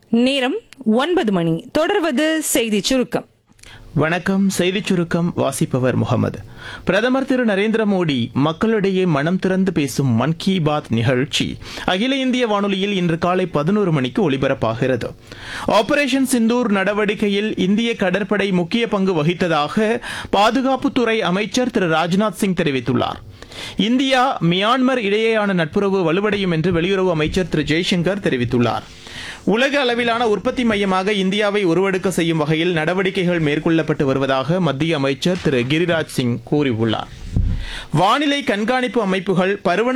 நேரம் ஒன்பது மணி தொடர்வது செய்தி சுருக்கம் வணக்கம் செய்திச் சுருக்கம் வாசிப்பவர் முகமது பிரதமர் திரு நரேந்திர மோடி மக்களிடையே மனம் திறந்து பேசும் மன் கி பாத் நிகழ்ச்சி அகில இந்திய வானொலியில் இன்று காலை பதினோரு மணிக்கு ஒலிபரப்பாகிறது ஆபரேஷன் சிந்தூர் நடவடிக்கையில் இந்திய கடற்படை முக்கிய பங்கு வகித்ததாக பாதுகாப்புத்துறை அமைச்சர் திரு ராஜ்நாத் சிங் தெரிவித்துள்ளார் இந்தியா மியான்மர் இடையேயான நட்புறவு வலுவடையும் என்று வெளியுறவு அமைச்சர் திரு ஜெய்சங்கர் தெரிவித்துள்ளார் உலக அளவிலான உற்பத்தி மையமாக இந்தியாவை உருவெடுக்க செய்யும் வகையில் நடவடிக்கைகள் மேற்கொள்ளப்பட்டு வருவதாக மத்திய அமைச்சர் திரு கிரிராஜ் சிங் கூறியுள்ளார் வானிலை கண்காணிப்பு அமைப்புகள் பருவ